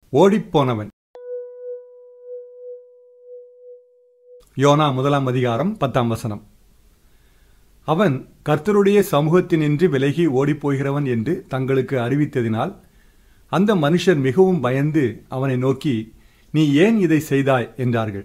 ஓடிப்போனவன் YONO முதலாம் அதிகாரம் பத்தாம் வசனம் அவன் கர்த்தருடைய சமூகத்தினின்று விலகி ஓடிப்போகிறவன் என்று தங்களுக்கு அறிவித்ததினால் அந்த மனுஷர் மிகவும் பயந்து அவனை நோக்கி நீ ஏன் இதை செய்தாய் என்றார்கள்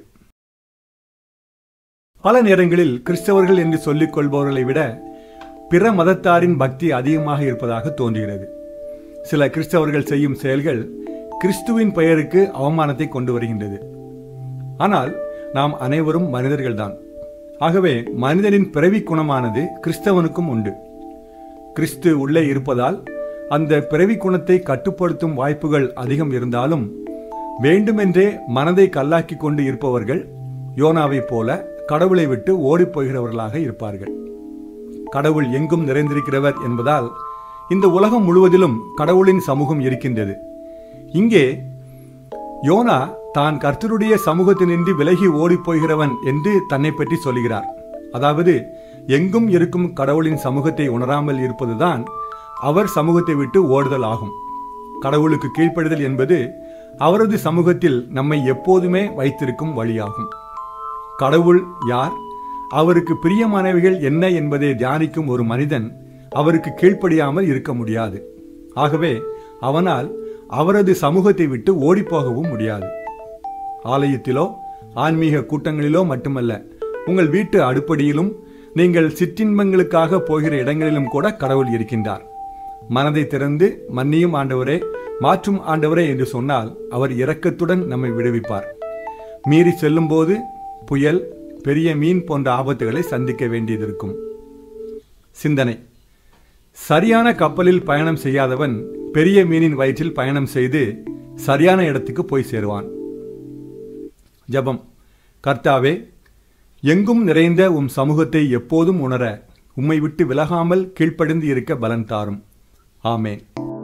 பல நேரங்களில் கிறிஸ்தவர்கள் என்று சொல்லிக் கொள்பவர்களை விட பிற மதத்தாரின் பக்தி அதிகமாக இருப்பதாக தோன்றுகிறது சில கிறிஸ்தவர்கள் செய்யும் செயல்கள் கிறிஸ்துவின் பெயருக்கு அவமானத்தை கொண்டு வருகின்றது ஆனால் நாம் அனைவரும் மனிதர்கள்தான் ஆகவே மனிதனின் பிறவி குணமானது கிறிஸ்தவனுக்கும் உண்டு கிறிஸ்து உள்ளே இருப்பதால் அந்த பிறவி குணத்தை கட்டுப்படுத்தும் வாய்ப்புகள் அதிகம் இருந்தாலும் வேண்டுமென்றே மனதை கல்லாக்கி கொண்டு இருப்பவர்கள் யோனாவைப் போல கடவுளை விட்டு ஓடிப்போகிறவர்களாக இருப்பார்கள் கடவுள் எங்கும் நிறைந்திருக்கிறவர் என்பதால் இந்த உலகம் முழுவதிலும் கடவுளின் சமூகம் இருக்கின்றது இங்கே யோனா தான் கர்த்தருடைய சமூகத்தினின்று விலகி ஓடிப்போகிறவன் என்று தன்னை பற்றி சொல்கிறார் அதாவது எங்கும் இருக்கும் கடவுளின் சமூகத்தை உணராமல் இருப்பதுதான் அவர் சமூகத்தை விட்டு ஓடுதல் ஆகும் கடவுளுக்கு கீழ்ப்படுதல் என்பது அவரது சமூகத்தில் நம்மை எப்போதுமே வைத்திருக்கும் வழியாகும் கடவுள் யார் அவருக்கு பிரியமானவைகள் என்ன என்பதை தியானிக்கும் ஒரு மனிதன் அவருக்கு கீழ்ப்படியாமல் இருக்க முடியாது ஆகவே அவனால் அவரது சமூகத்தை விட்டு ஓடிப்போகவும் முடியாது ஆலயத்திலோ ஆன்மீக கூட்டங்களிலோ மட்டுமல்ல உங்கள் வீட்டு அடுப்படியிலும் நீங்கள் சிற்றின்பங்களுக்காக போகிற இடங்களிலும் கூட கடவுள் இருக்கின்றார் மனதை திறந்து மன்னியும் ஆண்டவரே மாற்றும் ஆண்டவரே என்று சொன்னால் அவர் இரக்கத்துடன் நம்மை விடுவிப்பார் மீறி செல்லும்போது புயல் பெரிய மீன் போன்ற ஆபத்துகளை சந்திக்க வேண்டியதிருக்கும் சிந்தனை சரியான கப்பலில் பயணம் செய்யாதவன் பெரிய மீனின் வயிற்றில் பயணம் செய்து சரியான இடத்துக்கு போய் சேருவான் ஜபம் கர்த்தாவே எங்கும் நிறைந்த உம் சமூகத்தை எப்போதும் உணர உம்மை விட்டு விலகாமல் கீழ்ப்படிந்து இருக்க பலன் தாரும் ஆமேன்